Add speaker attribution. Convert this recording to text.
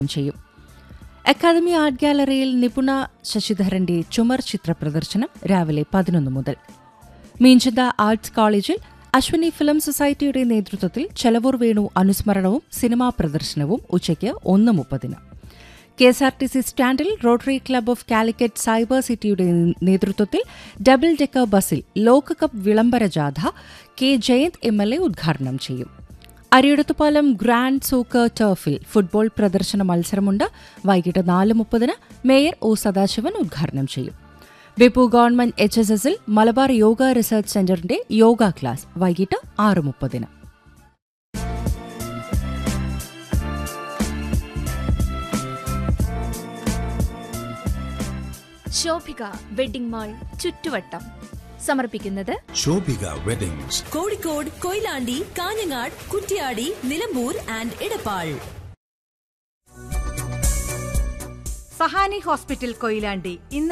Speaker 1: ചെയ്യും academy art ഗാലറിയിൽ നിപുണ ശശിധരന്റെ ചുമർ ചിത്ര പ്രദർശനം രാവിലെ പതിനൊന്ന് മുതൽ മീഞ്ചന്ത ആർട്സ് കോളേജിൽ അശ്വിനി ഫിലിം സൊസൈറ്റിയുടെ നേതൃത്വത്തിൽ ചെലവൂർ വേണു അനുസ്മരണവും സിനിമാ പ്രദർശനവും ഉച്ചയ്ക്ക് ഒന്ന് മുപ്പതിന് K S R T C സ്റ്റാൻഡിൽ rotary club of Calicut cyber സിറ്റിയുടെ നേതൃത്വത്തിൽ ഡബിൾ ഡെക്കർ ബസിൽ ലോകകപ്പ് വിളംബര ജാഥ K Jayanth M L A ഉദ്ഘാടനം ചെയ്യും അരിയടത്തുപാലം ഗ്രാൻഡ് സൂക്കർ ടർഫിൽ ഫുട്ബോൾ പ്രദർശന മത്സരമുണ്ട് വൈകിട്ട് നാല് മുപ്പതിന് മേയർ ഒ സദാശിവൻ ഉദ്ഘാടനം ചെയ്യും ബേപ്പു ഗവൺമെന്റ് എച്ച് എസ് എസിൽ മലബാർ യോഗ റിസർച്ച് സെന്ററിന്റെ യോഗ ക്ലാസ് വൈകിട്ട് ആറ് മുപ്പതിന്
Speaker 2: ശോഭിക വെഡിംഗ് മാൾ ചുറ്റുവട്ടം സമർപ്പിക്കുന്നത്
Speaker 3: Shobhika weddings
Speaker 4: Kozhikode Koyilandy Kanhangad Kuttiady Nilambur and Edappal
Speaker 5: Sahani hospital Koyilandy ഇന്ന്